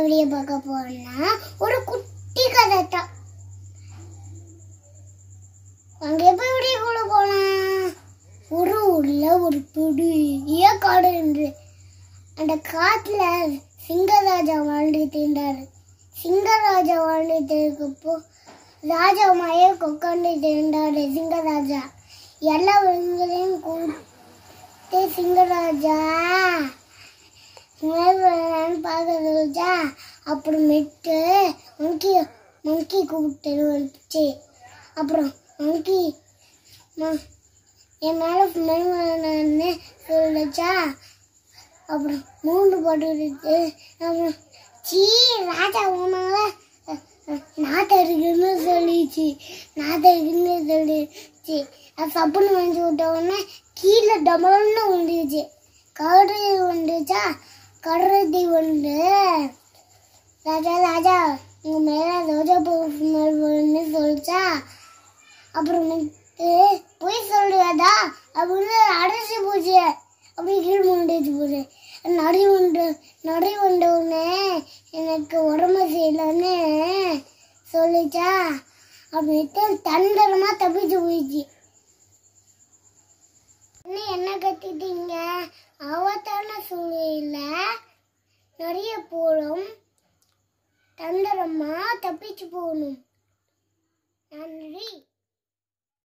video பார்க்க போறோம்னா ஒரு குட்டி கதை தான் அங்க எப்ப வீடியோக்குள்ள போலாம் ஒரு ஊர்ல ஒரு பெரிய காடு இருந்து அந்த காட்டுல சிங்கராஜா வாழ்ந்துட்டு இருந்தாரு சிங்கராஜா வாழ்ந்துட்டு இருக்கப்போ ராஜா மாய உட்காந்துட்டு இருந்தாரு சிங்கராஜா எல்லா விலங்குகளையும் கூப்பிட்டு சிங்கராஜா மேல்வரான்னு பார்க்கறதா அப்புறமேட்டு மங்கி மங்கி கூப்பிட்டு வந்துச்சு அப்புறம் மங்கி ம- என் மேலே மேல்வரான்னு சொல்லுச்சா அப்புறம் மூணு போட்டுக்கிட்டு அப்புறம் சீ ராஜா உனால நாட்டை இருக்குன்னு சொல்லிச்சு நாட்டை இருக்குன்னு சொல்லிச்சு அது சப்புன்னு வந்து விட்ட உடனே கீழே டபுள்னு வந்துச்சு கரடி வந்துச்சா கரடி வந்து ராஜா ராஜா உங்க மேல ரோஜா பூ ஸ்மெல் வரும்னு சொல்லிச்சா அப்புறமேட்டு போய் சொல்லுவாதா அப்படின்னு அடைச்சி போச்சு அப்படி கீழ் முண்டிச்சு போச்சு நடி உண்டு நடி வந்த உடனே எனக்கு உடம்பு செய்யலன்னு சொல்லிச்சா அப்படின்ட்டு தண்டரமா தப்பிச்சு போயிடுச்சு என்ன என்ன கத்திட்டீங்க அவத்தான சூழ்நிலையில நிறைய போடும் தந்திரமா தப்பிச்சு போகணும் நன்றி